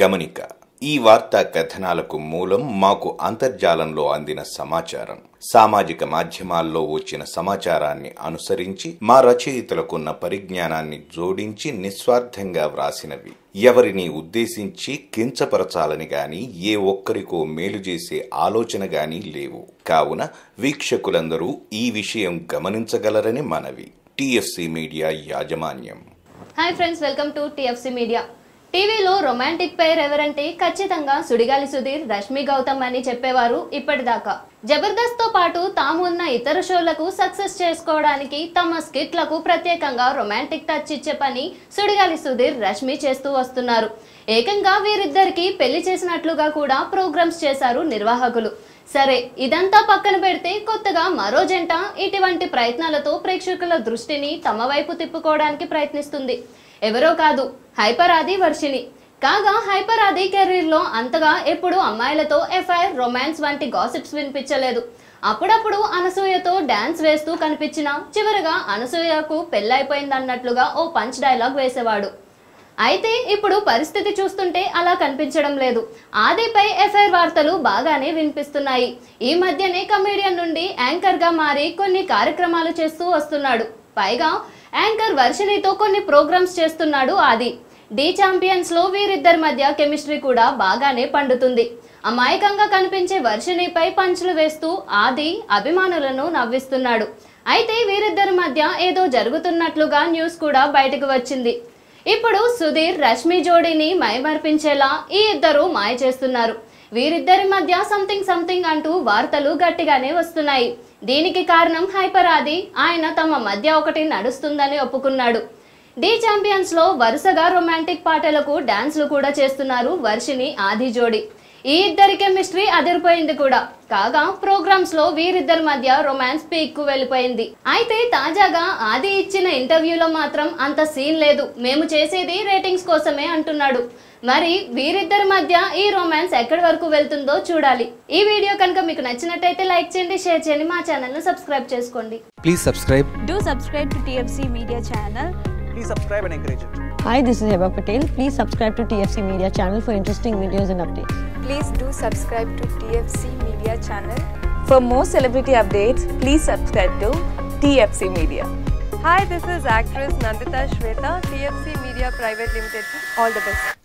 గమనిక ఈ వార్తా కథనాలకు మూలం మాకు అంతర్జాలంలో అందిన సమాచారం సామాజిక మాధ్యమాల్లో వచ్చిన సమాచారాన్ని అనుసరించి మా రచయితలకున్న పరిజ్ఞానాన్ని జోడించి నిస్వార్థంగా వ్రాసినవి ఎవరిని ఉద్దేశించి కించపరచాలని గాని ఏ ఒక్కరికో మేలు చేసే ఆలోచన గాని లేవు కావున వీక్షకులందరూ ఈ విషయం గమనించగలరని మనవి టిఎఫ్సి మీడియా యాజమాన్యం hi friends welcome to TFC media టీవీలో రొమాంటిక్ పేర్ ఎవరంటే ఖచ్చితంగా సుడిగాలి సుధీర్ రష్మి గౌతమ్ అని చెప్పేవారు ఇప్పటిదాకా జబర్దస్త్ తో పాటు తాము ఉన్న ఇతర షోలకు సక్సెస్ చేసుకోవడానికి తమ స్కిట్లకు ప్రత్యేకంగా రొమాంటిక్ టచ్ ఇచ్చే పని సుడిగాలి సుధీర్ రష్మి చేస్తూ వస్తున్నారు ఏకంగా వీరిద్దరికి పెళ్లి చేసినట్లుగా కూడా ప్రోగ్రామ్స్ చేశారు నిర్వాహకులు సరే ఇదంతా పక్కన పెడితే కొత్తగా మరో జంట ఇటువంటి ప్రయత్నాలతో ప్రేక్షకుల దృష్టిని తమ వైపు తిప్పుకోవడానికి ప్రయత్నిస్తుంది ఎవరో కాదు హైపర్ ఆది వర్షిని కాగా హైపర్ ఆది కెరీర్లో అంతగా ఎప్పుడు అమ్మాయిలతో ఎఫ్ఐఆర్ రొమాన్స్ వంటి గాసిప్స్ వినిపించలేదు అప్పుడప్పుడు అనసూయతో డాన్స్ వేస్తూ కనిపించినా చివరగా అనసూయకు పెళ్ళైపోయిందన్నట్లుగా ఓ పంచ్ డైలాగ్ వేసేవాడు అయితే ఇప్పుడు పరిస్థితి చూస్తుంటే అలా కనిపించడం లేదు ఆదిపై ఎఫ్ఐఆర్ వార్తలు బాగానే వినిపిస్తున్నాయి ఈ మధ్యనే కమేడియన్ నుండి యాంకర్ గా మారి కొన్ని కార్యక్రమాలు చేస్తూ వస్తున్నాడు పైగా యాంకర్ వర్షినితో కొన్ని ప్రోగ్రామ్స్ చేస్తున్నాడు ఆది డి ఛాంపియన్స్ లో వీరిద్దరి మధ్య కెమిస్ట్రీ కూడా బాగానే పండుతుంది అమాయకంగా కనిపించే వర్షినిపై పంచులు వేస్తూ ఆది అభిమానులను నవ్విస్తున్నాడు అయితే వీరిద్దరి మధ్య ఏదో జరుగుతున్నట్లుగా న్యూస్ కూడా బయటకు వచ్చింది ఇప్పుడు సుధీర్ రష్మి జోడీని మైమర్పించేలా ఈ ఇద్దరు మాయ చేస్తున్నారు వీరిద్దరి మధ్య సంథింగ్ సంథింగ్ అంటూ వార్తలు గట్టిగానే వస్తున్నాయి దీనికి కారణం హైపర్ ఆది ఆయన తమ మధ్య ఒకటి నడుస్తుందని ఒప్పుకున్నాడు డి ఛాంపియన్స్ లో వరుసగా రొమాంటిక్ పాటలకు డాన్స్లు కూడా చేస్తున్నారు వర్షిని ఆది జోడి ఈ ఇద్దరి కెమిస్ట్రీ అదిరిపోయింది కూడా కాగా ప్రోగ్రామ్స్ లో వీరిద్దరి మధ్య రొమాన్స్ పీక్ కు వెళ్ళిపోయింది అయితే తాజాగా ఆది ఇచ్చిన ఇంటర్వ్యూలో మాత్రం అంత సీన్ లేదు మేము చేసేది రేటింగ్స్ కోసమే అంటున్నాడు మరి వీరిద్దరి మధ్య ఈ రొమాన్స్ ఎక్కడి వరకు వెళ్తుందో చూడాలి ఈ వీడియో కనుక మీకు నచ్చినట్టయితే లైక్ చేయండి షేర్ చేయండి మా ఛానల్ ను సబ్స్క్రైబ్ చేసుకోండి Please subscribe. Do subscribe to TFC Media channel. please subscribe and encourage it. Hi, this is Heba Patel. Please subscribe to TFC Media channel for interesting videos and updates. Please do subscribe to TFC Media channel. For more celebrity updates, please subscribe to TFC Media. Hi, this is actress Nandita Shweta, TFC Media Private Limited. All the best.